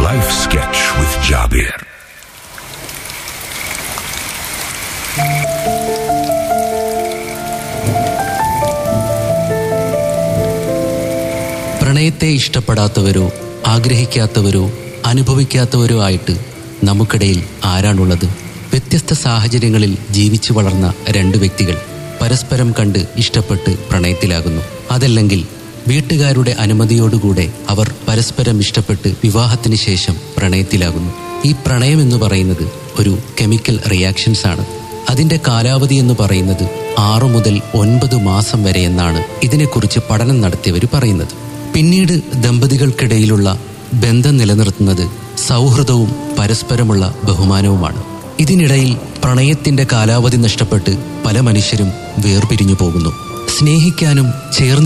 Life Sketch with Jabir. പ്രണയത്തെ ഇഷ്ടപ്പെടാത്തവരോ ആഗ്രഹിക്കാത്തവരോ അനുഭവിക്കാത്തവരോ ആയിട്ട് നമുക്കിടയിൽ ആരാണുള്ളത് വ്യത്യസ്ത സാഹചര്യങ്ങളിൽ ജീവിച്ചു വളർന്ന രണ്ട് വ്യക്തികൾ പരസ്പരം കണ്ട് ഇഷ്ടപ്പെട്ട് പ്രണയത്തിലാകുന്നു അതല്ലെങ്കിൽ വീട്ടുകാരുടെ അനുമതിയോടുകൂടെ അവർ പരസ്പരം ഇഷ്ടപ്പെട്ട് വിവാഹത്തിന് ശേഷം പ്രണയത്തിലാകുന്നു ഈ പ്രണയം എന്ന് പറയുന്നത് ഒരു കെമിക്കൽ റിയാക്ഷൻസ് ആണ് അതിന്റെ കാലാവധി എന്ന് പറയുന്നത് ആറു മുതൽ ഒൻപത് മാസം വരെ എന്നാണ് ഇതിനെക്കുറിച്ച് പഠനം നടത്തിയവർ പറയുന്നത് പിന്നീട് ദമ്പതികൾക്കിടയിലുള്ള ബന്ധം നിലനിർത്തുന്നത് സൗഹൃദവും പരസ്പരമുള്ള ബഹുമാനവുമാണ് ഇതിനിടയിൽ പ്രണയത്തിന്റെ കാലാവധി നഷ്ടപ്പെട്ട് പല മനുഷ്യരും വേർപിരിഞ്ഞു പോകുന്നു സ്നേഹിക്കാനും ചേർന്ന്